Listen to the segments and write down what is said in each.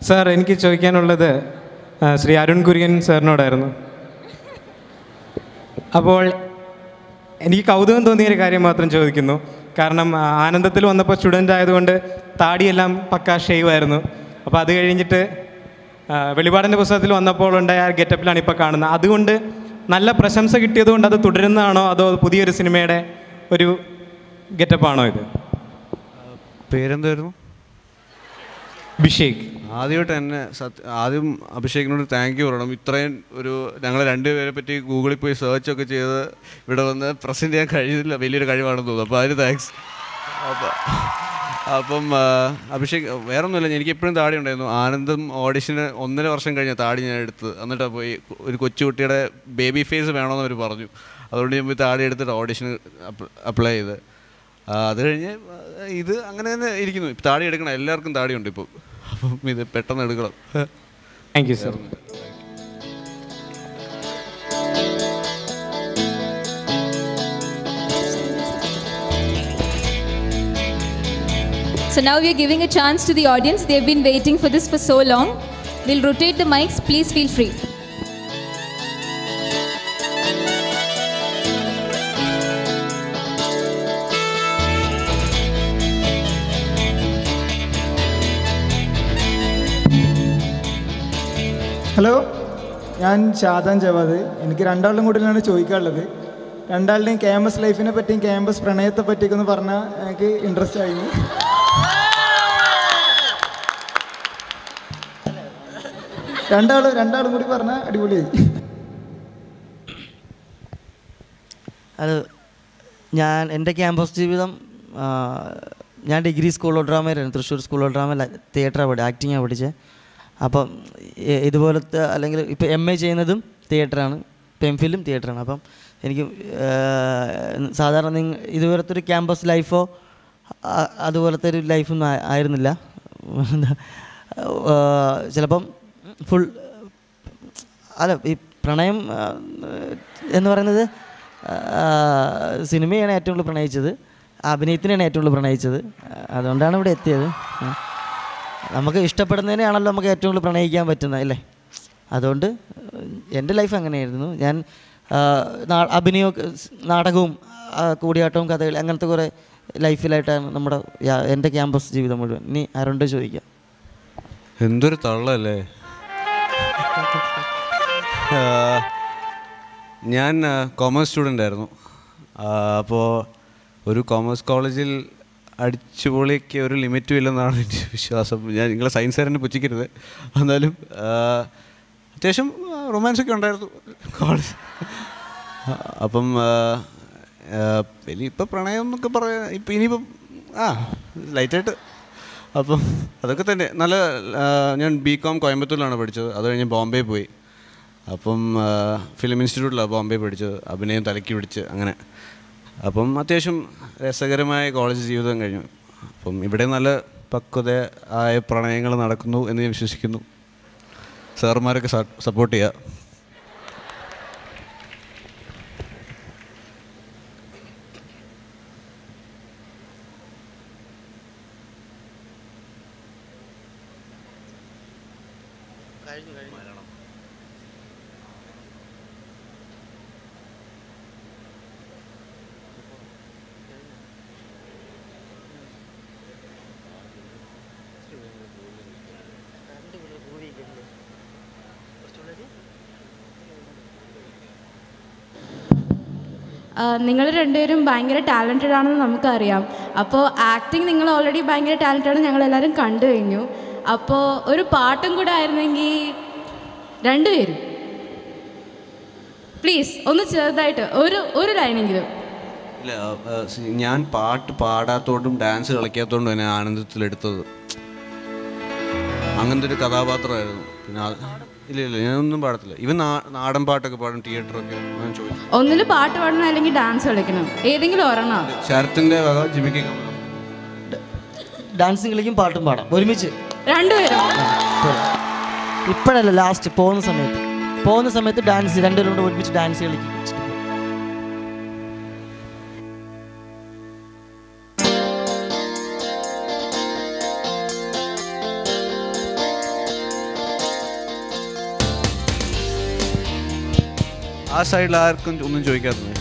Sir എനിക്ക് ചോദിക്കാനുള്ളത് ആ, ശ്രീ അരുൺ കുര്യൻ സാറിനോടായിരുന്നു അപ്പോൾ എനിക്ക് കൗതുകം തോന്നിയ ഒരു കാര്യം മാത്രം ചോദിക്കുന്നു കാരണം ആ, ആനന്ദത്തിൽ വന്നപ്പോൾ സ്റ്റുഡൻ്റ് ആയതുകൊണ്ട് താടിയെല്ലാം പക്ക ഷേവ് ആയിരുന്നു അപ്പോൾ അത് കഴിഞ്ഞിട്ട് ആ, വെളിപാടിൻ്റെ പുസ്തകത്തിൽ വന്നപ്പോൾ ഉണ്ടായ ആ ഗെറ്റപ്പിലാണ് ഇപ്പോൾ കാണുന്നത് അതുകൊണ്ട് നല്ല പ്രശംസ കിട്ടിയതുകൊണ്ട് അത് തുടരുന്നതാണോ അതോ പുതിയൊരു സിനിമയുടെ ഒരു ഗെറ്റപ്പാണോ ഇത് പേരെന്തായിരുന്നു അഭിഷേക് ആദ്യമായിട്ട് എന്നെ സത്യ ആദ്യം അഭിഷേകിനോട് താങ്ക് യു പറയണം ഇത്രയും ഒരു ഞങ്ങൾ രണ്ടുപേരെ പറ്റി ഗൂഗിളിൽ പോയി സെർച്ച് ഒക്കെ ചെയ്ത് ഇവിടെ വന്ന് പ്രസൻറ്റ് ചെയ്യാൻ കഴിയുന്നില്ല വലിയൊരു കഴിവാണെന്ന് തോന്നുന്നു അപ്പോൾ അതിന് താങ്ക്സ് അപ്പം അപ്പം ആ, അഭിഷേക് വേറെ ഒന്നുമില്ല എനിക്ക് എപ്പോഴും താടി ഉണ്ടായിരുന്നു ആനന്ദം ഓഡിഷന് ഒന്നര വർഷം കഴിഞ്ഞ താടി ഞാൻ എടുത്തത് എന്നിട്ടാണ് പോയി ഒരു കൊച്ചുകുട്ടിയുടെ ബേബി ഫേസ് വേണമെന്ന് അവർ പറഞ്ഞു അതുകൊണ്ട് ഞാൻ പോയി താടി എടുത്തിട്ട് ഓഡിഷന് അപ്ലൈ ചെയ്ത് ആ, അത് കഴിഞ്ഞ് ആ, ഇത് അങ്ങനെ തന്നെ ഇരിക്കുന്നു ഇപ്പം താടി എടുക്കണം എല്ലാവർക്കും താടിയുണ്ട് ഇപ്പോൾ അപ്പം ഇത് പെട്ടെന്ന് എടുക്കണം thank you sir So now we are giving a chance to the audience. They've been waiting for this for so long. We'll rotate the mics. Please feel free. Hello ഞാൻ ഷാദാൻ ജവാദ് എനിക്ക് രണ്ടാളും കൂടിയാണ് ചോദിക്കാനുള്ളത് രണ്ടാളുടെയും ക്യാമ്പസ് ലൈഫിനെ പറ്റിയും campus പ്രണയത്തെ പറ്റിയൊക്കെ ഒന്ന് പറഞ്ഞാൽ എനിക്ക് ഇൻട്രസ്റ്റ് ആയിരുന്നു രണ്ടാളും രണ്ടാളും കൂടി പറഞ്ഞാൽ അടിപൊളിയായി അത് ഞാൻ എൻ്റെ ക്യാമ്പസ് ജീവിതം ആ, ഞാൻ ഡിഗ്രി സ്കൂൾ ഓഫ് ഡ്രാമയിലായിരുന്നു തൃശ്ശൂർ സ്കൂൾ ഓഫ് ഡ്രാമ തിയേറ്ററാണ് പഠി ആക്ടിങ്ങാണ് പഠിച്ചത് അപ്പം ഇ- ഇതുപോലത്തെ അല്ലെങ്കിൽ ഇപ്പോൾ എം എ ചെയ്യുന്നതും തിയേറ്ററാണ് ഇപ്പം എം ഫിലും തിയേറ്ററാണ് അപ്പം എനിക്ക് ആ, സാധാരണ നിങ്ങ ഇതുപോലത്തെ ഒരു ക്യാമ്പസ് ലൈഫോ ആ- അതുപോലത്തെ ഒരു ലൈഫൊന്നും ആ- ആയിരുന്നില്ല എന്താ, ആ, ചിലപ്പം ഫുൾ അല്ല ഈ പ്രണയം ആ, എന്ന് പറയുന്നത് ആ, സിനിമയാണ് ഏറ്റവും കൂടുതൽ പ്രണയിച്ചത് അഭിനയത്തിനാണ് ഏറ്റവും കൂടുതൽ പ്രണയിച്ചത് അതുകൊണ്ടാണ് ഇവിടെ എത്തിയത് ആ. നമുക്ക് ഇഷ്ടപ്പെടുന്നതിനെയാണല്ലോ നമുക്ക് ഏറ്റവും കൂടുതൽ പ്രണയിക്കാൻ പറ്റുന്നത് അല്ലേ അതുകൊണ്ട് എൻ്റെ ലൈഫ് അങ്ങനെയായിരുന്നു ഞാൻ ആ, നാ- അഭിനയമൊക്കെ സ് നാടകവും ആ, കൂടിയാട്ടവും കഥകളി അങ്ങനത്തെ കുറേ ലൈഫിലായിട്ടാണ് നമ്മുടെ യാ- എൻ്റെ ക്യാമ്പസ് ജീവിതം മുഴുവൻ ഇനി ആരുണ്ട് ചോദിക്കാം എന്തൊരു തള്ളല്ലേ ആ, ഞാൻ കോമേഴ്സ് സ്റ്റുഡൻ്റ് ആയിരുന്നു അപ്പോൾ ഒരു കോമേഴ്സ് കോളേജിൽ അടിച്ചുപൊളിക്ക് ഒരു ലിമിറ്റും ഇല്ലെന്നാണ് എൻ്റെ വിശ്വാസം ഞാൻ നിങ്ങളെ സയൻസ് കാരനെ പുച്ഛിക്കരുത് എന്നാലും ആ, അത്യാവശ്യം റൊമാൻസ് ഒക്കെ ഉണ്ടായിരുന്നു കോളേജ് അപ്പം ആ, ആ, വലിയ ഇപ്പം പ്രണയം എന്നൊക്കെ പറയാൻ ഇപ്പം ഇനിയിപ്പം ആ ലൈറ്റായിട്ട് അപ്പം അതൊക്കെ തന്നെ നല്ല ആ, ഞാൻ ബി കോം കോയമ്പത്തൂരിലാണ് പഠിച്ചത് അത് കഴിഞ്ഞ് ബോംബെ പോയി അപ്പം ആ, ഫിലിം ഇൻസ്റ്റിറ്റ്യൂട്ടിലാണ് ബോംബെ പഠിച്ചത് അഭിനയം തലക്കി പിടിച്ച് അങ്ങനെ അപ്പം അത്യാവശ്യം രസകരമായ കോളേജ് ജീവിതം കഴിഞ്ഞു അപ്പം ഇവിടെ നല്ല പക്വത ആയ പ്രണയങ്ങൾ നടക്കുന്നു എന്ന് ഞാൻ വിശ്വസിക്കുന്നു സാറുമാരൊക്കെ സപ്പോർട്ട് ചെയ്യുക നിങ്ങൾ രണ്ടുപേരും ഭയങ്കര ടാലൻറ്റഡ് ആണെന്ന് നമുക്കറിയാം അപ്പോൾ ആക്ടിങ് നിങ്ങൾ ഓൾറെഡി ഭയങ്കര ടാലൻറ്റഡ് ആണ് ഞങ്ങളെല്ലാവരും കണ്ടു കഴിഞ്ഞു അപ്പോൾ ഒരു പാട്ടും കൂടെ ആയിരുന്നെങ്കിൽ രണ്ടുപേരും പ്ലീസ് ഒന്ന് ചെറുതായിട്ട് ഒരു ഒരു ലൈനെങ്കിലും ഇല്ല ആ, സി- ഞാൻ പാട്ട് പാടാത്തോണ്ടും ഡാൻസ് കളിക്കാത്തോണ്ടും എന്നെ ആനന്ദത്തിലെടുത്തത് അങ്ങനത്തെ ഒരു കഥാപാത്രമായിരുന്നു പിന്നെ അത് ഇല്ല ഇല്ല ഞാനൊന്നും പാടത്തില്ല ഇവൻ നാ- നാടൻ പാട്ടൊക്കെ പാടും തിയേറ്ററൊക്കെ ഞാൻ ചോദിച്ചു ഒന്നിൽ പാട്ട് പാടണം അല്ലെങ്കിൽ ഡാൻസ് കളിക്കണം ഏതെങ്കിലും ഒരെണ്ണം ശരത്തിൻ്റെ വക ജിമിക്ക് കമൽ ഡാൻസും കളിക്കും പാട്ടും പാടാം ഒരുമിച്ച് രണ്ടുപേരും ഇപ്പോഴല്ല ലാസ്റ്റ് പോകുന്ന സമയത്ത് പോകുന്ന സമയത്ത് ഡാൻസ് രണ്ടുപേരും കൂടെ ഒരുമിച്ച് ഡാൻസ് കളിക്കും ആ സൈഡിൽ ആർക്കും ഒന്നും ചോദിക്കാറില്ല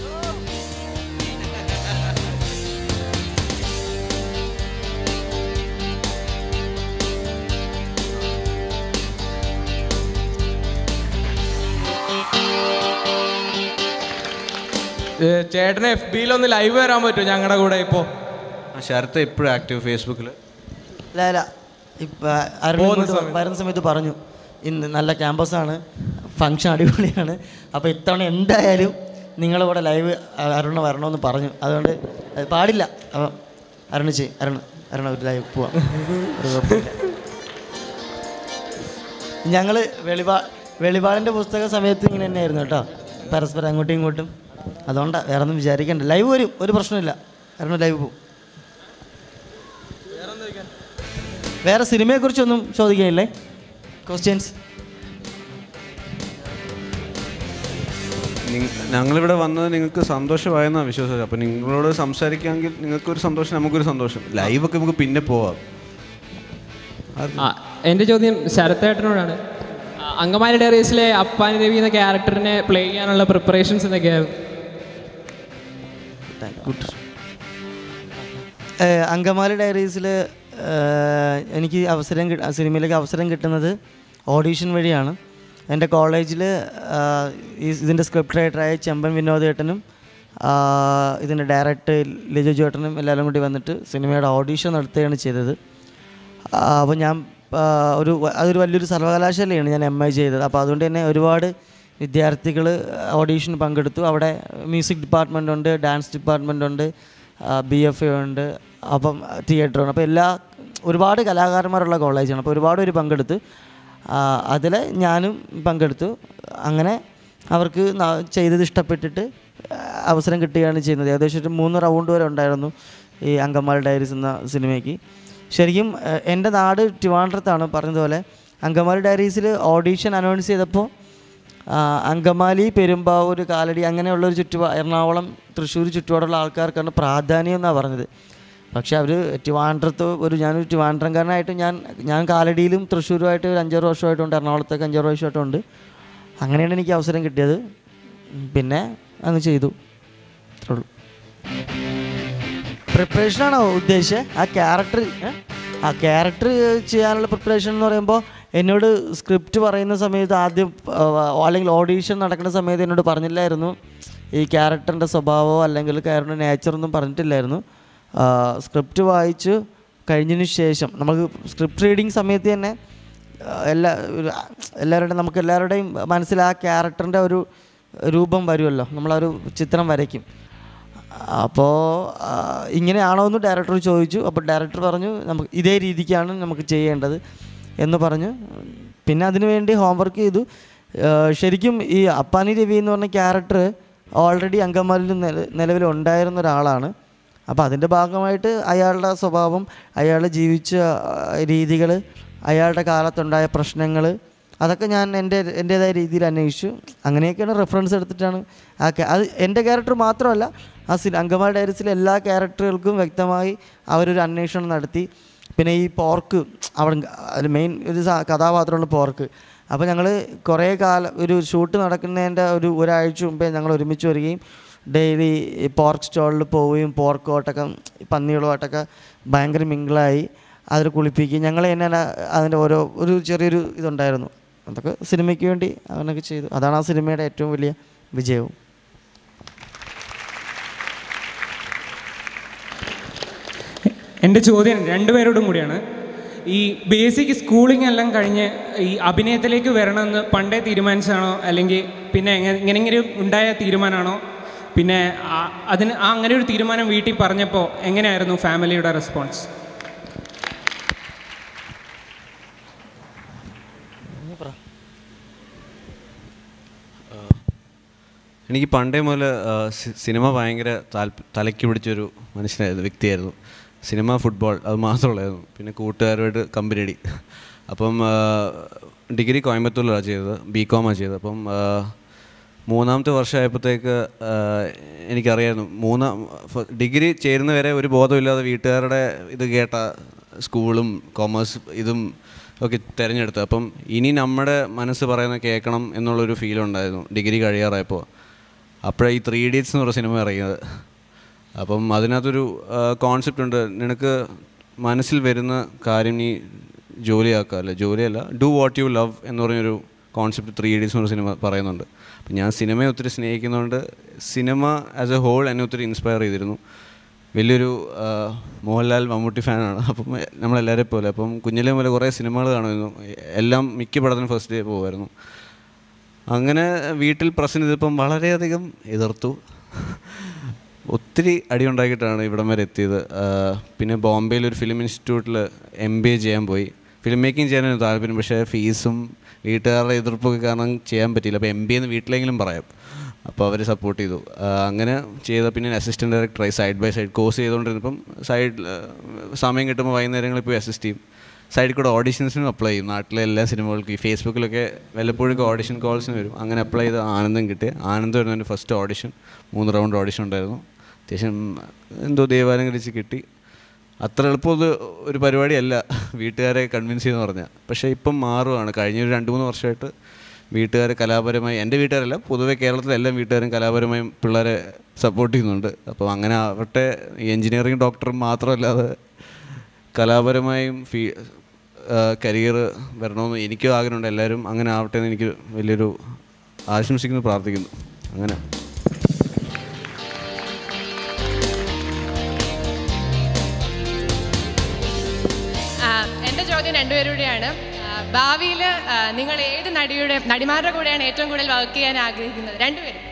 ചേട്ടന് എഫ് ബിയിൽ ഒന്ന് ലൈവ് വരാൻ പറ്റുമോ ഞങ്ങളുടെ കൂടെ ഇപ്പോൾ ആ ശരത്ത് എപ്പോഴും ആക്റ്റീവ് ഫേസ്ബുക്കിൽ ഇല്ല ഇല്ല ഇപ്പം അരുൺ പോകുന്ന ഇങ്ങോട്ട് സമയത്ത്. വരുന്ന സമയത്ത് പറഞ്ഞു ഇന്ന് നല്ല ക്യാമ്പസാണ് ഫങ്ഷൻ അടിപൊളിയാണ് അപ്പോൾ ഇത്തവണ എന്തായാലും നിങ്ങളുടെ കൂടെ ലൈവ് അരുണ് വരണമെന്ന് പറഞ്ഞു അതുകൊണ്ട് അത് പാടില്ല അപ്പം അരുണ് ചെയ്യും അരുൺ അരുൺ ഒരു ലൈവ് പോവാം ഒരു കുഴപ്പമില്ല ഞങ്ങൾ വെളിപാ വെളിപാടിൻ്റെ പുസ്തക സമയത്ത് ഇങ്ങനെ തന്നെയായിരുന്നു കേട്ടോ പരസ്പരം അങ്ങോട്ടും ഇങ്ങോട്ടും അതുകൊണ്ടാണ് വേറെ ഒന്നും വിചാരിക്കണ്ട ലൈവ് വരും ഒരു പ്രശ്നമില്ല അരുണ് ലൈവ് പോവും വേറെ സിനിമയെക്കുറിച്ചൊന്നും ചോദിക്കുകയില്ലേ ക്വസ്റ്റ്യൻസ് ഞങ്ങളിവിടെ വന്നത് നിങ്ങൾക്ക് സന്തോഷമായെന്നാണ് വിശ്വാസം അപ്പോൾ നിങ്ങളോട് സംസാരിക്കാമെങ്കിൽ നിങ്ങൾക്കൊരു സന്തോഷം നമുക്കൊരു സന്തോഷം ലൈവൊക്കെ നമുക്ക് പിന്നെ പോവാം ആ, എൻ്റെ ചോദ്യം ശരത്തേട്ടനോടാണ് ആ, അങ്കമാലി ഡയറീസിലെ അപ്പാനി രവി എന്ന ക്യാരക്ടറിനെ പ്ലേ ചെയ്യാനുള്ള പ്രിപ്പറേഷൻസ് എന്തൊക്കെയായിരുന്നു ഗുഡ് അങ്കമാലി ഡയറീസിൽ എനിക്ക് അവസരം കി- സിനിമയിലേക്ക് അവസരം കിട്ടുന്നത് ഓഡീഷൻ വഴിയാണ് എൻ്റെ കോളേജിൽ ഈ ഇതിൻ്റെ സ്ക്രിപ്റ്റ് റൈറ്ററായ ചെമ്പൻ വിനോദേട്ടനും ഇതിൻ്റെ ഡയറക്ടർ ലിജു ചേട്ടനും എല്ലാവരും കൂടി വന്നിട്ട് സിനിമയുടെ ഓഡീഷൻ നടത്തുകയാണ് ചെയ്തത് അപ്പോൾ ഞാൻ ആ, ഒരു വ- അതൊരു വലിയൊരു സർവകലാശാലയാണ് ഞാൻ എം ഐ ചെയ്തത് അപ്പോൾ അതുകൊണ്ട് തന്നെ ഒരുപാട് വിദ്യാർത്ഥികൾ ഓഡീഷന് പങ്കെടുത്തു അവിടെ മ്യൂസിക് ഡിപ്പാർട്ട്മെൻ്റ് ഉണ്ട് ഡാൻസ് ഡിപ്പാർട്ട്മെൻ്റ് ഉണ്ട് ബി എഫ് എ ഉണ്ട് അപ്പം തിയേറ്റർ ഉണ്ട് അപ്പോൾ എല്ലാ ഒരുപാട് കലാകാരന്മാരുള്ള കോളേജാണ് അപ്പോൾ ഒരുപാട് പേര് പങ്കെടുത്ത് അതിൽ ഞാനും പങ്കെടുത്തു അങ്ങനെ അവർക്ക് ന- ചെയ്തത് ഇഷ്ടപ്പെട്ടിട്ട് അവസരം കിട്ടുകയാണ് ചെയ്യുന്നത് ഏകദേശം ഒരു മൂന്ന് റൗണ്ട് വരെ ഉണ്ടായിരുന്നു ഈ അങ്കമാലി ഡയറീസ് എന്ന സിനിമയ്ക്ക് ശരിക്കും ഏഹ്, എൻ്റെ നാട് ട്രിവാൻഡ്രത്താണ് പറഞ്ഞതുപോലെ അങ്കമാലി ഡയറീസിൽ ഓഡീഷൻ അനൗൺസ് ചെയ്തപ്പോൾ ആ, അങ്കമാലി പെരുമ്പാവൂർ കാലടി അങ്ങനെയുള്ളൊരു ചുറ്റുപാ എറണാകുളം തൃശ്ശൂർ ചുറ്റുപാടുള്ള ആൾക്കാർക്കാണ് പ്രാധാന്യം എന്നാണ് പറഞ്ഞത് പക്ഷേ അവർ ട്രിവാൻഡ്രത്ത് ഒരു ഞാനൊരു ട്രിവാൻഡ്രംകാരനായിട്ട് ഞാൻ ഞാൻ കാലടിയിലും തൃശ്ശൂരുമായിട്ട് ഒരു അഞ്ചാറ് വർഷമായിട്ടുണ്ട് എറണാകുളത്തൊക്കെ അഞ്ചാറ് വർഷമായിട്ടുണ്ട് അങ്ങനെയാണ് എനിക്ക് അവസരം കിട്ടിയത് ഉം, പിന്നെ അങ്ങ് ചെയ്തു അത്രേ ഉള്ളൂ പ്രിപ്പറേഷനാണോ ഉദ്ദേശിച്ചത് ആ ക്യാരക്ടർ ആ ക്യാരക്ടർ ചെയ്യാനുള്ള പ്രിപ്പറേഷൻ എന്ന് പറയുമ്പോൾ എന്നോട് സ്ക്രിപ്റ്റ് പറയുന്ന സമയത്ത് ആദ്യം ആ, അല്ലെങ്കിൽ ഓഡീഷൻ നടക്കുന്ന സമയത്ത് എന്നോട് പറഞ്ഞില്ലായിരുന്നു ഈ ക്യാരക്ടറിൻ്റെ സ്വഭാവമോ അല്ലെങ്കിൽ ക്യാരക്ടറിൻ്റെ നേച്ചറൊന്നും പറഞ്ഞിട്ടില്ലായിരുന്നു സ്ക്രിപ്റ്റ് വായിച്ച് കഴിഞ്ഞതിന് ശേഷം നമുക്ക് സ്ക്രിപ്റ്റ് റീഡിങ് സമയത്ത് തന്നെ ആ, എല്ലാ ഒരു എല്ലാവരുടെയും നമുക്ക് എല്ലാവരുടെയും മനസ്സിൽ ആ ക്യാരക്ടറിൻ്റെ ഒരു രൂപം വരുമല്ലോ നമ്മളൊരു ചിത്രം വരയ്ക്കും അപ്പോൾ ഇങ്ങനെയാണോ എന്ന് ഡയറക്ടർ ചോദിച്ചു അപ്പോൾ ഡയറക്ടർ പറഞ്ഞു നമുക്ക് ഇതേ രീതിക്കാണ് നമുക്ക് ചെയ്യേണ്ടത് എന്ന് പറഞ്ഞു പിന്നെ അതിനു വേണ്ടി ഹോംവർക്ക് ചെയ്തു ആ, ശരിക്കും ഈ അപ്പാനി രവി എന്ന് പറഞ്ഞ ക്യാരക്ടർ ഓൾറെഡി അങ്കമാലിൽ നില നിലവിലുണ്ടായിരുന്ന ഒരാളാണ് അപ്പോൾ അതിൻ്റെ ഭാഗമായിട്ട് അയാളുടെ സ്വഭാവം അയാൾ ജീവിച്ച രീതികൾ അയാളുടെ കാലത്തുണ്ടായ പ്രശ്നങ്ങൾ അതൊക്കെ ഞാൻ എൻ്റെ എൻ്റേതായ രീതിയിൽ അന്വേഷിച്ചു അങ്ങനെയൊക്കെയാണ് റെഫറൻസ് എടുത്തിട്ടാണ് ആ ക്യാ- അത് എൻ്റെ ക്യാരക്ടർ മാത്രമല്ല ആ സിൻ അങ്കമാലി ഡയറീസിലെ എല്ലാ ക്യാരക്ടറുകൾക്കും വ്യക്തമായി അവരൊരു അന്വേഷണം നടത്തി പിന്നെ ഈ പോർക്ക് അവിടെ അതിൽ മെയിൻ ഒരു സാ- കഥാപാത്രമുള്ള പോർക്ക് അപ്പോൾ ഞങ്ങൾ കുറേ കാലം ഒരു ഷൂട്ട് നടക്കുന്നതിൻ്റെ ഒരു ഒരാഴ്ച മുമ്പേ ഞങ്ങൾ ഒരുമിച്ച് വരികയും ഡെയിലി പോർക്ക് സ്റ്റോളിൽ പോവുകയും പോർക്കോട്ടൊക്കെ പന്നികളുമായിട്ടൊക്കെ ഭയങ്കര മിങ്കിളായി അതിൽ കുളിപ്പിക്കുകയും ഞങ്ങൾ തന്നെ അതിൻ്റെ ഓരോ ഒരു ചെറിയൊരു ഇതുണ്ടായിരുന്നു അതൊക്കെ സിനിമയ്ക്ക് വേണ്ടി അവനൊക്കെ ചെയ്തു അതാണ് ആ സിനിമയുടെ ഏറ്റവും വലിയ വിജയവും എൻ്റെ ചോദ്യം രണ്ടുപേരോടും കൂടിയാണ് ഈ ബേസിക് സ്കൂളിംഗ് എല്ലാം കഴിഞ്ഞ് ഈ അഭിനയത്തിലേക്ക് വരണമെന്ന് പണ്ടേ തീരുമാനിച്ചതാണോ അല്ലെങ്കിൽ പിന്നെ എങ്ങനെ ഇങ്ങനെങ്കിലും ഉണ്ടായ തീരുമാനമാണോ പിന്നെ ആ- അതിന് ആ അങ്ങനെ ഒരു തീരുമാനം വീട്ടിൽ പറഞ്ഞപ്പോൾ എങ്ങനെയായിരുന്നു ഫാമിലിയുടെ റെസ്പോൺസ് എനിക്ക് പണ്ടേ മുതൽ ആ, സി- സിനിമ ഭയങ്കര താല്പ തലയ്ക്ക് പിടിച്ചൊരു മനുഷ്യനായിരുന്നു വ്യക്തിയായിരുന്നു സിനിമ ഫുട്ബോൾ അത് മാത്രമുള്ളായിരുന്നു പിന്നെ കൂട്ടുകാരുമായിട്ട് കമ്പനി അടി അപ്പം ആ, ഡിഗ്രി കോയമ്പത്തൂരിലാണ് ചെയ്തത് ബി കോമാണ് ചെയ്തത് അപ്പം ആ, മൂന്നാമത്തെ വർഷമായപ്പോഴത്തേക്ക് ആ, എനിക്കറിയായിരുന്നു മൂന്നാം ഫ- ഡിഗ്രി ചേരുന്നവരെ ഒരു ബോധമില്ലാതെ വീട്ടുകാരുടെ ഇത് കേട്ട സ്കൂളും കോമേഴ്സ് ഇതും ഓക്കെ തിരഞ്ഞെടുത്തത് അപ്പം ഇനി നമ്മുടെ മനസ്സ് പറയുന്ന കേൾക്കണം എന്നുള്ളൊരു ഫീൽ ഉണ്ടായിരുന്നു ഡിഗ്രി കഴിയാറായപ്പോൾ അപ്പോഴാണ് ഈ ത്രീ ഇഡിയറ്റ്സ് എന്ന് പറഞ്ഞ സിനിമ ഇറങ്ങിയത് അപ്പം അതിനകത്തൊരു കോൺസെപ്റ്റ് ഉണ്ട് നിനക്ക് മനസ്സിൽ വരുന്ന കാര്യം നീ ജോലിയാക്കുക അല്ല ജോലിയല്ല ഡു വാട്ട് യു ലവ് എന്ന് പറഞ്ഞൊരു കോൺസെപ്റ്റ് ത്രീ ഇഡിയറ്റ്സ് എന്ന് പറഞ്ഞ സിനിമ പറയുന്നുണ്ട് അപ്പം ഞാൻ സിനിമയെ ഒത്തിരി സ്നേഹിക്കുന്നതുകൊണ്ട് സിനിമ ആസ് എ ഹോൾ എന്നെ ഒത്തിരി ഇൻസ്പയർ ചെയ്തിരുന്നു വലിയൊരു ആ, മോഹൻലാൽ മമ്മൂട്ടി ഫാനാണ് അപ്പം നമ്മളെല്ലാവരെയും പോലെ അപ്പം കുഞ്ഞിലെ മുതൽ കുറേ സിനിമകൾ കാണുമായിരുന്നു എല്ലാം മിക്ക പടത്തിനും ഫസ്റ്റ് ഡേ പോകുമായിരുന്നു അങ്ങനെ വീട്ടിൽ പ്രശ്നം ഇതിപ്പം വളരെയധികം എതിർത്തു ഒത്തിരി അടിയുണ്ടാക്കിയിട്ടാണ് ഇവിടം വരെ എത്തിയത് ആ, പിന്നെ ബോംബെയിൽ ഒരു ഫിലിം ഇൻസ്റ്റിറ്റ്യൂട്ടിൽ എം ബി എ ചെയ്യാൻ പോയി ഫിലിം മേക്കിംഗ് ചെയ്യാനായിരുന്നു താല്പര്യം പക്ഷേ ഫീസും വീട്ടുകാരുടെ എതിർപ്പൊക്കെ കാരണം ചെയ്യാൻ പറ്റിയില്ല അപ്പോൾ എം ബി എന്ന് വീട്ടിലെങ്കിലും പറയാം അപ്പോൾ അവർ സപ്പോർട്ട് ചെയ്തു ആ, അങ്ങനെ ചെയ്ത പിന്നെ അസിസ്റ്റൻറ്റ് ഡയറക്ടറായി സൈഡ് ബൈ സൈഡ് കോഴ്സ് ചെയ്തുകൊണ്ടിരുന്നപ്പം സൈഡിൽ സമയം കിട്ടുമ്പോൾ വൈകുന്നേരങ്ങളിൽ പോയി അസിസ്റ്റ് ചെയ്യും സൈഡിൽ കൂടെ ഓഡിഷൻസിനും അപ്ലൈ ചെയ്യും നാട്ടിലെ എല്ലാ സിനിമകൾക്കും ഈ ഫേസ്ബുക്കിലൊക്കെ വല്ലപ്പോഴും ഓഡിഷൻ കോൾസിന് വരും അങ്ങനെ അപ്ലൈ ചെയ്ത് ആനന്ദം കിട്ടി ആനന്ദം ആയിരുന്നു എൻ്റെ ഫസ്റ്റ് ഓഡിഷൻ മൂന്ന് റൗണ്ട് ഓഡിഷൻ ഉണ്ടായിരുന്നു അത്യാവശ്യം എന്തോ ദൈവാലങ്കരിച്ച് കിട്ടി അത്ര എളുപ്പം ഇത് ഒരു പരിപാടിയല്ല വീട്ടുകാരെ കൺവിൻസ് ചെയ്യുന്ന പറഞ്ഞാൽ പക്ഷേ ഇപ്പം മാറുകയാണ് കഴിഞ്ഞ ഒരു രണ്ട് മൂന്ന് വർഷമായിട്ട് വീട്ടുകാർ കലാപരമായി എൻ്റെ വീട്ടുകാരല്ല പൊതുവെ കേരളത്തിലെ എല്ലാ വീട്ടുകാരും കലാപരമായും പിള്ളേരെ സപ്പോർട്ട് ചെയ്യുന്നുണ്ട് അപ്പോൾ അങ്ങനെ ആവട്ടെ ഈ എൻജിനീയറിംഗ് ഡോക്ടർ മാത്രമല്ലാതെ കലാപരമായും ഫീ കരിയർ വരണമെന്ന് എനിക്കും ആഗ്രഹമുണ്ട് എല്ലാവരും അങ്ങനെ ആവട്ടെ എന്ന് എനിക്ക് വലിയൊരു ആശംസിക്കുന്നു പ്രാർത്ഥിക്കുന്നു അങ്ങനെ എൻ്റെ ചോദ്യം രണ്ടുപേരുടെയാണ് ഭാവിയിൽ നിങ്ങൾ ഏത് നടിയുടെ നടിമാരുടെ കൂടെയാണ് ഏറ്റവും കൂടുതൽ വർക്ക് ചെയ്യാൻ ആഗ്രഹിക്കുന്നത് രണ്ടുപേരും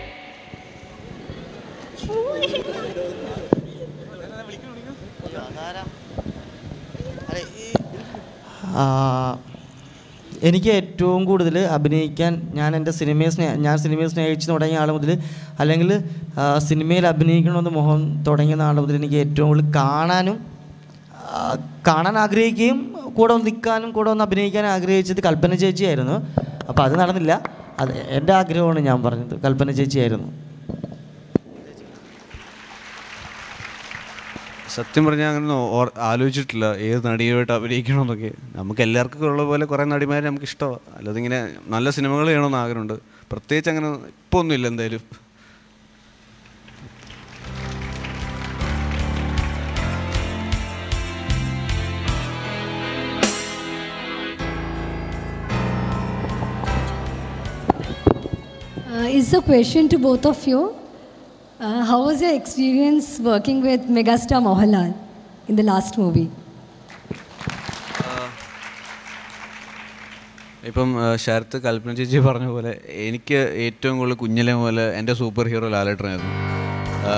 ആ, എനിക്ക് ഏറ്റവും കൂടുതൽ അഭിനയിക്കാൻ ഞാൻ എൻ്റെ സിനിമയെ സ്നേഹ ഞാൻ സിനിമയെ സ്നേഹിച്ച് തുടങ്ങിയ ആൾ മുതൽ അല്ലെങ്കിൽ ആ, സിനിമയിൽ അഭിനയിക്കണമെന്ന് മോഹം തുടങ്ങിയ നാൾ മുതൽ എനിക്ക് ഏറ്റവും കൂടുതൽ കാണാനും ആ, കാണാൻ ആഗ്രഹിക്കുകയും കൂടെ ഒന്ന് നിൽക്കാനും കൂടെ ഒന്ന് അഭിനയിക്കാൻ ആഗ്രഹിച്ചത് കൽപ്പന ചേച്ചിയായിരുന്നു അപ്പോൾ അത് നടന്നില്ല അത് എൻ്റെ ആഗ്രഹമാണ് ഞാൻ പറഞ്ഞത് കൽപ്പന ചേച്ചിയായിരുന്നു സത്യം പറഞ്ഞാൽ അങ്ങനെ ഒന്നും ഓർ- ആലോചിച്ചിട്ടില്ല ഏത് നടിയുമായിട്ട് അഭിനയിക്കണമെന്നൊക്കെ നമുക്ക് എല്ലാവർക്കും ഉള്ള പോലെ കുറേ നടിമാരെ നമുക്ക് ഇഷ്ടമാണ് അല്ലാതെ ഇങ്ങനെ നല്ല സിനിമകൾ ചെയ്യണമെന്ന് ആഗ്രഹമുണ്ട് പ്രത്യേകിച്ച് അങ്ങനെ ഇപ്പോൾ ഒന്നുമില്ല എന്തായാലും Uh, is a question to both of you. Uh, how was your experience working with megastar Mohanlal in the last movie? ഇപ്പം ആ, ശരത്ത് കൽപ്പന ചേച്ചി പറഞ്ഞ പോലെ എനിക്ക് ഏറ്റവും കൂടുതൽ കുഞ്ഞിലെ മുതൽ എൻ്റെ സൂപ്പർ ഹീറോ ലാലേട്ടനായിരുന്നു ആ,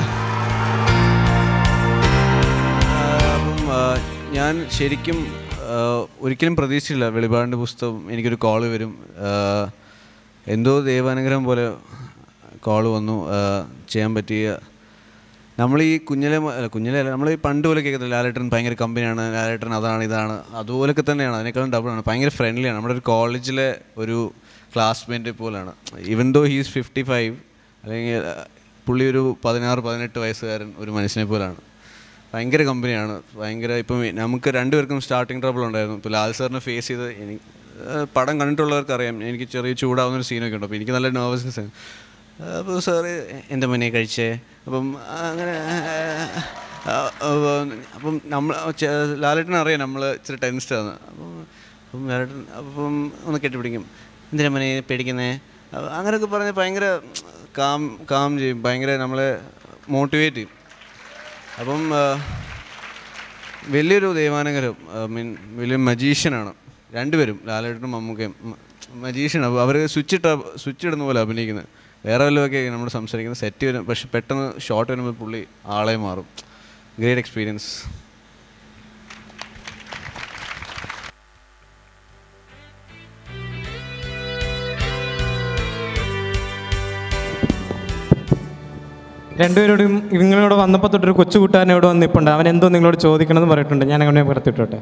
അപ്പം ആ, ഞാൻ ശരിക്കും ആ, ഒരിക്കലും പ്രതീക്ഷിച്ചില്ല വെളിപാടിൻ്റെ പുസ്തകം എനിക്കൊരു കോള് വരും ആ, എന്തോ ദൈവാനുഗ്രഹം പോലെ കോള് വന്നു ആ, ചെയ്യാൻ പറ്റിയ നമ്മൾ ഈ കുഞ്ഞിലെ മു- അല്ല, കുഞ്ഞിലെ അല്ല നമ്മൾ ഈ പണ്ട് പോലെ കേൾക്കത്തില്ല ലാലേട്ടൻ ഭയങ്കര കമ്പനിയാണ് ലാലേട്ടൻ അതാണ് ഇതാണ് അതുപോലൊക്കെ തന്നെയാണ് അതിനേക്കാളും ഡബിളാണ് ഭയങ്കര ഫ്രണ്ട്ലിയാണ് നമ്മുടെ ഒരു കോളേജിലെ ഒരു ക്ലാസ്മേറ്റ് പോലെയാണ് even though he's fifty five അല്ലെങ്കിൽ ആ, പുള്ളി ഒരു പതിനാറ് പതിനെട്ട് വയസ്സുകാരൻ ഒരു മനുഷ്യനെ പോലെയാണ് ഭയങ്കര കമ്പനിയാണ് ഭയങ്കര ഇപ്പം നമുക്ക് രണ്ടുപേർക്കും സ്റ്റാർട്ടിങ് ട്രബിൾ ഉണ്ടായിരുന്നു ഇപ്പോൾ ലാൽ സാറിനെ ഫേസ് ചെയ്ത് എനിക്ക് ആ, പടം കണ്ടിട്ടുള്ളവർക്ക് അറിയാം എനിക്ക് ചെറിയ ചൂടാവുന്ന ഒരു സീനൊക്കെ ഉണ്ട് അപ്പോൾ എനിക്ക് നല്ല നെർവസ്നെസ് ആണ് അപ്പോൾ സാറ് എൻ്റെ മുന്നേ കഴിച്ചേ അപ്പം അങ്ങനെ ആ, അപ്പം അപ്പം നമ്മൾ ചെ- ലാലേട്ടനെ അറിയാം നമ്മൾ ഇച്ചിരി ടെൻസ്ഡാണ് അപ്പം അപ്പം ലാലേട്ടൻ അപ്പം ഒന്ന് കെട്ടിപ്പിടിക്കും എന്തിനാ മനെ പേടിക്കുന്നേ അപ്പൊ അങ്ങനെയൊക്കെ പറഞ്ഞ് ഭയങ്കര കാം കാം ചെയ്യും ഭയങ്കര നമ്മളെ മോട്ടിവേറ്റ് ചെയ്യും അപ്പം ആ, വലിയൊരു ദൈവാനുഗ്രഹം ഐ മീൻ വലിയ മജീഷ്യനാണ് രണ്ടുപേരും ലാലേട്ടനും മമ്മൂക്കയും മജീഷ്യനാണ് അവർ സ്വിച്ച് ഇട്ട സ്വിച്ച് ഇടുന്ന പോലെ അഭിനയിക്കുന്നത് വേറെ വല്ലതൊക്കെ നമ്മൾ സംസാരിക്കുന്നത് സെറ്റ് വരും പക്ഷെ പെട്ടെന്ന് ഷോട്ട് വരുമ്പോൾ പുള്ളി ആളെ മാറും ഗ്രേറ്റ് എക്സ്പീരിയൻസ് രണ്ടുപേരോടും നിങ്ങളോട് വന്നപ്പോൾ തൊട്ടൊരു കൊച്ചു കൂട്ടുകാരൻ ഇവിടെ വന്നിപ്പുണ്ട് അവൻ എന്തോ നിങ്ങളോട് ചോദിക്കണമെന്ന് പറഞ്ഞിട്ടുണ്ട് ഞാൻ അങ്ങനെ പുറത്തിട്ടോട്ടെ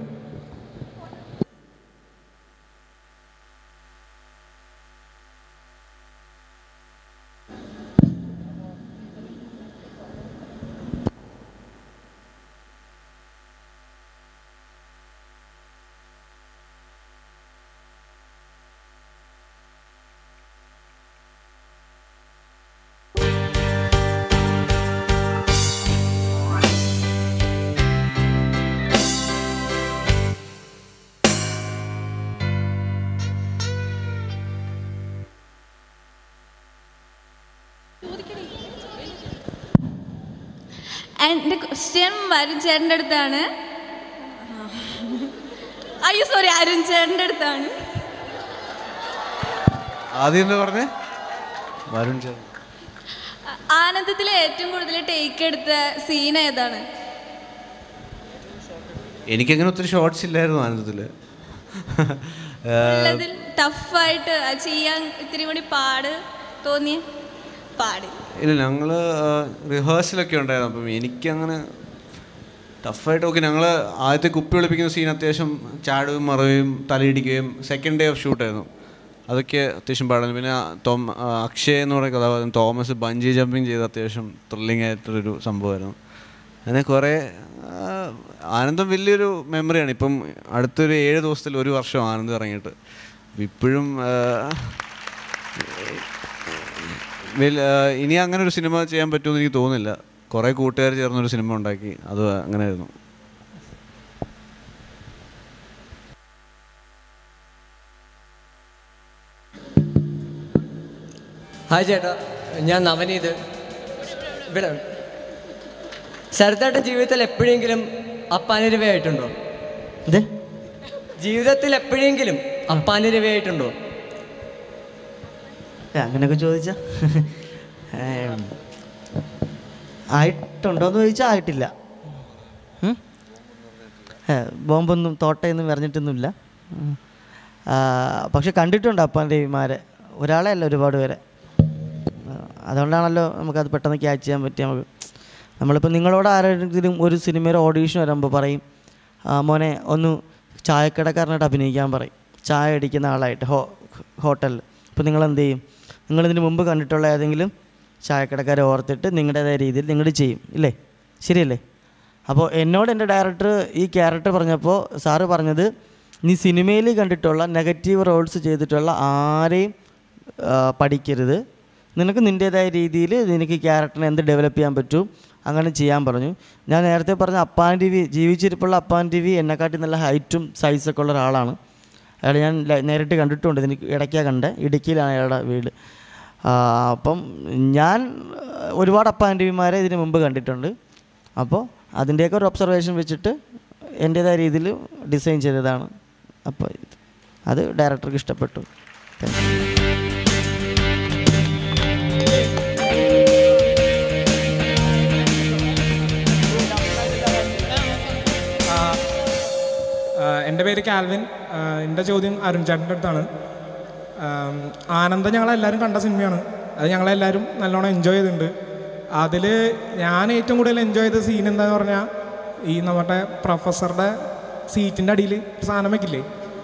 എൻ്റെ ക്വസ്റ്റ്യൻ വരുൺ ചേട്ടൻ്റെ അടുത്താണ് അയ്യോ സോറി അരുൺ ചേട്ടൻ്റെ അടുത്താണ് ആദ്യം എന്താ പറഞ്ഞേ വരുൺ ചേട്ടൻ ആനന്ദത്തിൽ ഏറ്റവും കൂടുതൽ ടേക്ക് എടുത്ത സീൻ ഏതാണ് എനിക്കങ്ങനെ ഒത്തിരി ഷോർട്സ് ഇല്ലായിരുന്നു ആനന്ദത്തിൽ ഉള്ളതിൽ ടഫായിട്ട് ചെയ്യാൻ ഇത്തിരി കൂടി പാട് തോന്നിയ പാടി ഇല്ല ഞങ്ങൾ റിഹേഴ്സലൊക്കെ ഉണ്ടായിരുന്നു അപ്പം എനിക്കങ്ങനെ ടഫായിട്ട് ഓക്കെ ഞങ്ങൾ ആദ്യത്തെ കുപ്പി ഒളിപ്പിക്കുന്ന സീൻ അത്യാവശ്യം ചാടുകയും മറവുകയും തലയിടിക്കുകയും സെക്കൻഡ് ഡേ ഓഫ് ഷൂട്ടായിരുന്നു അതൊക്കെ അത്യാവശ്യം പാടായിരുന്നു പിന്നെ ആ തോം ആ അക്ഷയ് എന്ന് പറയുന്ന കഥാപാത്രം തോമസ് ബഞ്ചി ജമ്പിങ് ചെയ്ത് അത്യാവശ്യം ത്രില്ലിംഗ് ആയിട്ടൊരു സംഭവമായിരുന്നു അങ്ങനെ കുറേ ആ, ആനന്ദം വലിയൊരു മെമ്മറിയാണ് ഇപ്പം അടുത്തൊരു ഏഴ് ദിവസത്തിൽ ഒരു വർഷം ആനന്ദം ഇറങ്ങിയിട്ട് ഇപ്പോഴും വെൽ ഇനി അങ്ങനെ ഒരു സിനിമ ചെയ്യാൻ പറ്റുമെന്ന് എനിക്ക് തോന്നുന്നില്ല കുറേ കൂട്ടുകാർ ചേർന്നൊരു സിനിമ ഉണ്ടാക്കി അത് അങ്ങനെയായിരുന്നു ഹായ് ചേട്ടാ ഞാൻ നവനീത് ഇവിടെ ഉണ്ട്. ശരത്തേട്ടൻ ജീവിതത്തിൽ എപ്പോഴെങ്കിലും അപ്പാനിരവയായിട്ടുണ്ടോ ഇത് ജീവിതത്തിൽ എപ്പോഴെങ്കിലും അപ്പാനിരവയായിട്ടുണ്ടോ ഏ, അങ്ങനെയൊക്കെ ചോദിച്ചാ ഏം, ആയിട്ടുണ്ടോയെന്ന് ചോദിച്ചാൽ ആയിട്ടില്ല ഉം? ഏ, ബോംബൊന്നും തോട്ടയൊന്നും എറിഞ്ഞിട്ടൊന്നുമില്ല ഉം. ആ, പക്ഷെ കണ്ടിട്ടുണ്ട് അപ്പാൻ്റെമാരെ ഒരാളെ അല്ല ഒരുപാട് പേരെ ആ, അതുകൊണ്ടാണല്ലോ നമുക്കത് പെട്ടെന്ന് ക്യാച്ച് ചെയ്യാൻ പറ്റിയ നമുക്ക് നമ്മളിപ്പോൾ നിങ്ങളോട് ആരെങ്കിലും ഒരു സിനിമയുടെ ഓഡീഷൻ വരുമ്പോൾ പറയും "ആ, മോനെ ഒന്ന് ചായക്കടക്കാരനായിട്ട് അഭിനയിക്കാൻ പറയും ചായ അടിക്കുന്ന ആളായിട്ട് ഹോ ഹോട്ടലിൽ അപ്പോൾ നിങ്ങൾ എന്ത് ചെയ്യും നിങ്ങളിതിന് മുമ്പ് കണ്ടിട്ടുള്ള ഏതെങ്കിലും ചായക്കടക്കാരെ ഓർത്തിട്ട് നിങ്ങളുടേതായ രീതിയിൽ നിങ്ങൾ ചെയ്യും ഇല്ലേ ശരിയല്ലേ അപ്പോൾ എന്നോട് എൻ്റെ ഡയറക്ടർ ഈ ക്യാരക്ടർ പറഞ്ഞപ്പോൾ സാറ് പറഞ്ഞത് നീ സിനിമയിൽ കണ്ടിട്ടുള്ള നെഗറ്റീവ് റോൾസ് ചെയ്തിട്ടുള്ള ആരെയും ആ, പഠിക്കരുത് നിനക്ക് നിൻ്റേതായ രീതിയിൽ നിനക്ക് ക്യാരക്ടറിനെ എന്ത് ഡെവലപ്പ് ചെയ്യാൻ പറ്റും അങ്ങനെ ചെയ്യാൻ പറഞ്ഞു ഞാൻ നേരത്തെ പറഞ്ഞ അപ്പാൻ ടി വി ജീവിച്ചിരിപ്പുള്ള അപ്പാൻ ടി വി എന്നെക്കാട്ടി നല്ല ഹൈറ്റും സൈസൊക്കെ ഉള്ള ഒരാളാണ് അയാൾ ഞാൻ ല- നേരിട്ട് കണ്ടിട്ടുണ്ട് എനിക്ക് ഇടയ്ക്കാണ് കണ്ടത് ഇടുക്കിയിലാണ് അയാളുടെ വീട് ആ, അപ്പം ഞാൻ ആ, ഒരുപാട് അപ്പാൻ ടി വിമാരെ ഇതിന് മുമ്പ് കണ്ടിട്ടുണ്ട് അപ്പോൾ അതിൻ്റെയൊക്കെ ഒരു ഒബ്സർവേഷൻ വെച്ചിട്ട് എൻ്റേതായ രീതിയിൽ ഡിസൈൻ ചെയ്തതാണ് അപ്പോൾ ഇത് അത് ഡയറക്ടർക്ക് ഇഷ്ടപ്പെട്ടു താങ്ക് യു എൻ്റെ പേര് കാൽവിൻ ആ, എൻ്റെ ചോദ്യം അരുൺ ചേട്ടൻ്റെ അടുത്താണ് ആം, ആനന്ദം ഞങ്ങളെല്ലാവരും കണ്ട സിനിമയാണ് അത് ഞങ്ങളെല്ലാവരും നല്ലോണം എൻജോയ് ചെയ്തിട്ടുണ്ട് അതിൽ ഞാൻ ഏറ്റവും കൂടുതൽ എൻജോയ് ചെയ്ത സീൻ എന്താന്ന് പറഞ്ഞാൽ ഈ നമ്മുടെ പ്രൊഫസറുടെ സീറ്റിൻ്റെ അടിയിൽ ഒരു സാധനം വെക്കില്ലേ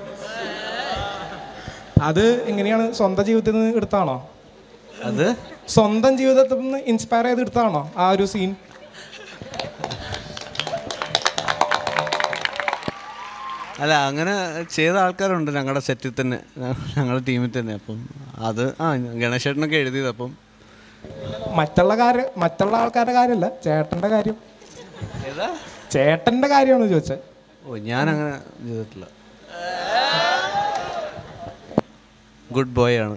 അത് എങ്ങനെയാണ് സ്വന്തം ജീവിതത്തിൽ നിന്ന് എടുത്താണോ അത് സ്വന്തം ജീവിതത്തിൽ നിന്ന് ഇൻസ്പയർ ചെയ്ത് എടുത്താണോ ആ ഒരു സീൻ അല്ല അങ്ങനെ ചെയ്ത ആൾക്കാരുണ്ട് ഞങ്ങളുടെ സെറ്റിൽ തന്നെ ഞ- ഞങ്ങളുടെ ടീമിൽ തന്നെ അപ്പം അത് ആ ഗണേശേട്ടനൊക്കെ എഴുതിയത് അപ്പം മറ്റുള്ള കാര്യം മറ്റുള്ള ആൾക്കാരുടെ കാര്യമല്ല ചേട്ടൻ്റെ കാര്യം ചേട്ടൻ്റെ കാര്യമാണ് ചോദിച്ചത് ഓ ഞാൻ അങ്ങനെ ചെയ്തിട്ടില്ല ഗുഡ് ബോയ് ആണ്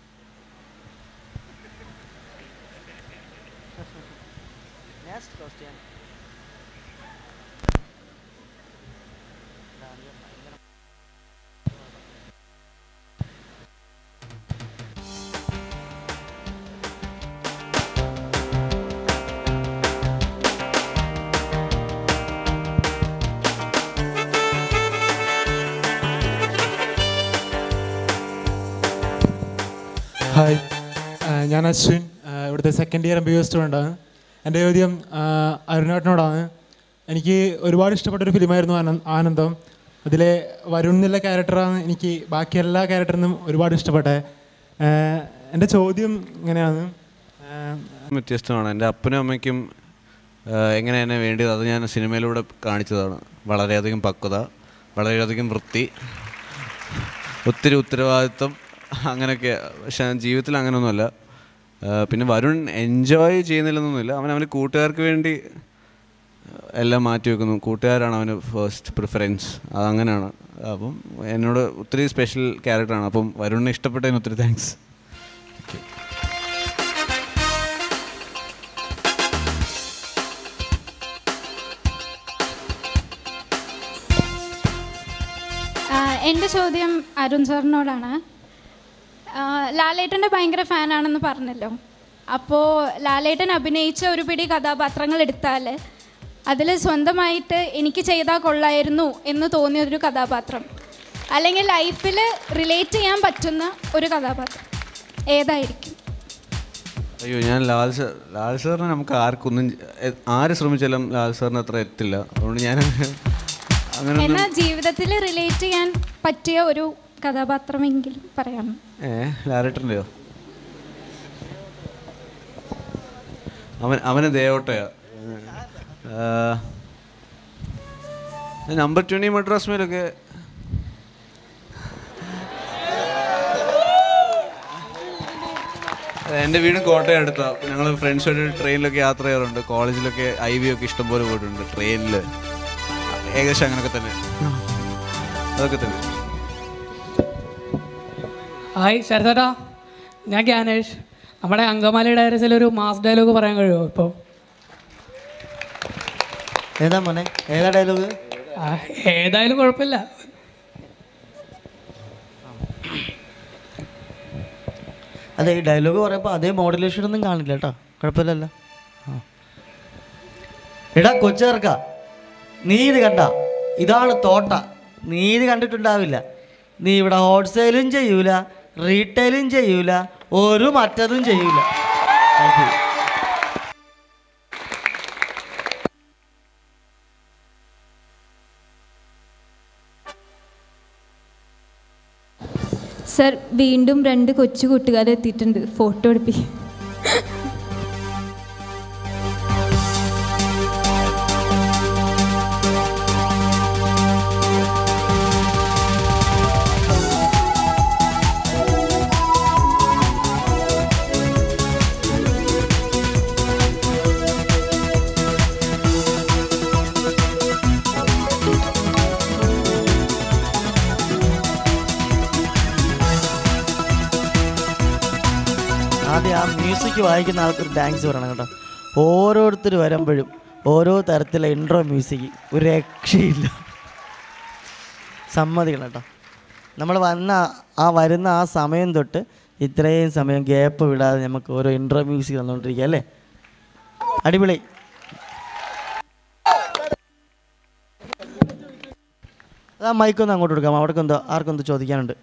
ഹായ് ആ, ഞാൻ അശ്വിൻ ആ, ഇവിടുത്തെ second year M B A സ്റ്റുഡൻ്റാണ് എൻ്റെ ചോദ്യം ആ, അരുണേട്ടനോടാണ് എനിക്ക് ഒരുപാട് ഇഷ്ടപ്പെട്ട ഒരു ഫിലിമായിരുന്നു ആനന്ദ് ആനന്ദം അതിലെ വരുൺ എന്നുള്ള ക്യാരക്ടറാണ് എനിക്ക് ബാക്കി എല്ലാ ക്യാരക്ടറിനും ഒരുപാട് ഇഷ്ടപ്പെട്ടത് ആ, എൻ്റെ ചോദ്യം ഇങ്ങനെയാണ് ആ, വ്യത്യസ്തമാണ് എൻ്റെ അപ്പനും അമ്മയ്ക്കും ആ, എങ്ങനെ എന്നെ വേണ്ടിയത് അത് ഞാൻ സിനിമയിലൂടെ കാണിച്ചതാണ് വളരെയധികം പക്വത വളരെയധികം വൃത്തി ഒത്തിരി ഉത്തരവാദിത്വം അങ്ങനെയൊക്കെ പക്ഷെ ജീവിതത്തിൽ അങ്ങനെയൊന്നുമല്ല ആ, പിന്നെ വരുൺ എൻജോയ് ചെയ്യുന്നില്ലെന്നൊന്നുമില്ല അവൻ അവന് കൂട്ടുകാർക്ക് വേണ്ടി എല്ലാം മാറ്റി വെക്കുന്നു കൂട്ടുകാരാണ് അവന് ഫസ്റ്റ് പ്രിഫറൻസ് അതങ്ങനെയാണ് അപ്പം എന്നോട് ഒത്തിരി സ്പെഷ്യൽ ക്യാരക്ടറാണ് അപ്പം വരുണിനെ ഇഷ്ടപ്പെട്ടതിന് ഒത്തിരി താങ്ക്സ് എൻ്റെ ചോദ്യം അരുൺ സാറിനോടാണ് ആ, ലാലേട്ടൻ്റെ ഭയങ്കര ഫാനാണെന്ന് പറഞ്ഞല്ലോ അപ്പോൾ ലാലേട്ടൻ അഭിനയിച്ച ഒരു പിടി കഥാപാത്രങ്ങൾ എടുത്താൽ അതിൽ സ്വന്തമായിട്ട് എനിക്ക് ചെയ്താൽ കൊള്ളായിരുന്നു എന്ന് തോന്നിയ ഒരു കഥാപാത്രം അല്ലെങ്കിൽ ലൈഫിൽ റിലേറ്റ് ചെയ്യാൻ പറ്റുന്ന ഒരു കഥാപാത്രം ഏതായിരിക്കും അയ്യോ ഞാൻ ലാൽ സാർ ലാൽ സാറിനെ നമുക്ക് ആർക്കൊന്നും എ- ആര് ശ്രമിച്ചാലും ലാൽ സാറിന് അത്ര എത്തില്ല അതുകൊണ്ട് ഞാൻ അങ്ങനെ എന്നാൽ ജീവിതത്തിൽ റിലേറ്റ് ചെയ്യാൻ പറ്റിയ ഒരു കഥാപാത്രമെങ്കിലും പറയാം ഏ ലാലേട്ടൻ്റെയോ അവൻ അവന് ദേവോട്ടയാ നമ്പർ ട്വൻറ്റി മദ്രാസ് മേലൊക്കെ എൻ്റെ വീട് കോട്ടയം അടുത്താണ് ഞങ്ങൾ ഫ്രണ്ട്സായിട്ട് ട്രെയിനിലൊക്കെ യാത്ര ചെയ്യാറുണ്ട് കോളേജിലൊക്കെ ഐ വി ഒക്കെ ഇഷ്ടംപോലെ പോയിട്ടുണ്ട് ട്രെയിനിൽ ഏകദേശം അങ്ങനെയൊക്കെ തന്നെ അതൊക്കെ തന്നെ ഹായ് ശരതേട്ടാ ഞാൻ ജ്ഞാനേഷ് നമ്മുടെ അങ്കമാലി ഡയറീസിൽ ഒരു മാസ് ഡയലോഗ് പറയാൻ കഴിയുമോ ഇപ്പോൾ ഏതാ മോനെ ഏതാ ഡയലോഗ് ഏതായാലും കുഴപ്പമില്ല അതെ ഈ ഡയലോഗ് പറയുമ്പോൾ അതേ മോഡുലേഷൻ ഒന്നും കാണില്ല കേട്ടോ കുഴപ്പമില്ലല്ലോ ആ. എടാ കൊച്ചേർക്ക നീ ഇത് കണ്ട ഇതാണ് തോട്ട നീ ഇത് കണ്ടിട്ടുണ്ടാവില്ല നീ ഇവിടെ ഹോൾസെയിലും ചെയ്യൂല റീറ്റെയിലും ചെയ്യൂല ഒരു മറ്റതും ചെയ്യൂല Thank you. സർ വീണ്ടും രണ്ട് കൊച്ചു കൂട്ടുകാർ എത്തിയിട്ടുണ്ട് ഫോട്ടോ എടുപ്പി ആദ്യം ആ മ്യൂസിക് വായിക്കുന്ന ആൾക്കൊരു താങ്ക്സ് പറയണം കേട്ടോ ഓരോരുത്തർ വരുമ്പോഴും ഓരോ തരത്തിലെ ഇൻട്രോ മ്യൂസിക് ഒരു രക്ഷയില്ല സമ്മതിക്കണം കേട്ടോ നമ്മൾ വന്ന ആ വരുന്ന ആ സമയം തൊട്ട് ഇത്രയും സമയം ഗ്യാപ്പ് വിടാതെ നമുക്ക് ഓരോ ഇൻട്രോ മ്യൂസിക് തന്നുകൊണ്ടിരിക്കുക അല്ലേ അടിപൊളി ആ മൈക്കൊന്ന് അങ്ങോട്ട് കൊടുക്കാം അവിടെ എന്തോ ആർക്കെന്തോ ചോദിക്കാനുണ്ട്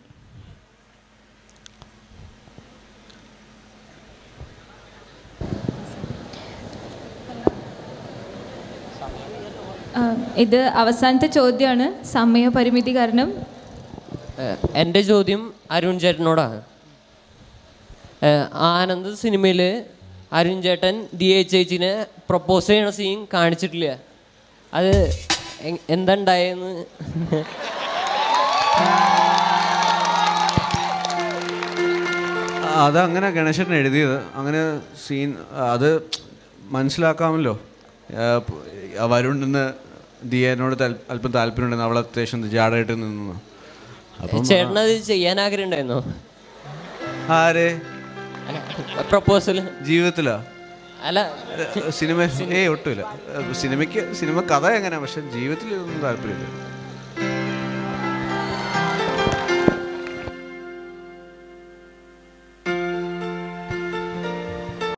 ആ, ഇത് അവസാനത്തെ ചോദ്യമാണ് സമയപരിമിതി കാരണം ഏഹ് എൻ്റെ ചോദ്യം അരുൺ ചേട്ടനോടാണ് ഏഹ് ആനന്ദ് സിനിമയിൽ അരുൺ ചേട്ടൻ ദിയ ചേച്ചിനെ പ്രപ്പോസ് ചെയ്യണ സീൻ കാണിച്ചിട്ടില്ല അത് എ- എന്താ ഉണ്ടായെന്ന് അത് അങ്ങനെ ഗണേശൻ എഴുതിയത് അങ്ങനെ സീൻ അത് മനസ്സിലാക്കാമല്ലോ ആ, പ്- ആ വരുണിന് ദിയനോട് താൽ- അല്പം താല്പര്യമുണ്ടെന്ന് അവൾ അത്യാവശ്യം ജാടായിട്ട് നിന്നു അപ്പം ചേട്ടൻ അത് ചെയ്യാൻ ആഗ്രഹം ഉണ്ടായിരുന്നോ ആരെ പ്രപ്പോസൽ ജീവിതത്തിലാ അല്ല സിനിമ ഏയ് ഒട്ടുമില്ല സിനിമയ്ക്ക് സിനിമ കഥ എങ്ങനെയാ പക്ഷെ ജീവിതത്തിൽ ഇതൊന്നും താല്പര്യമില്ല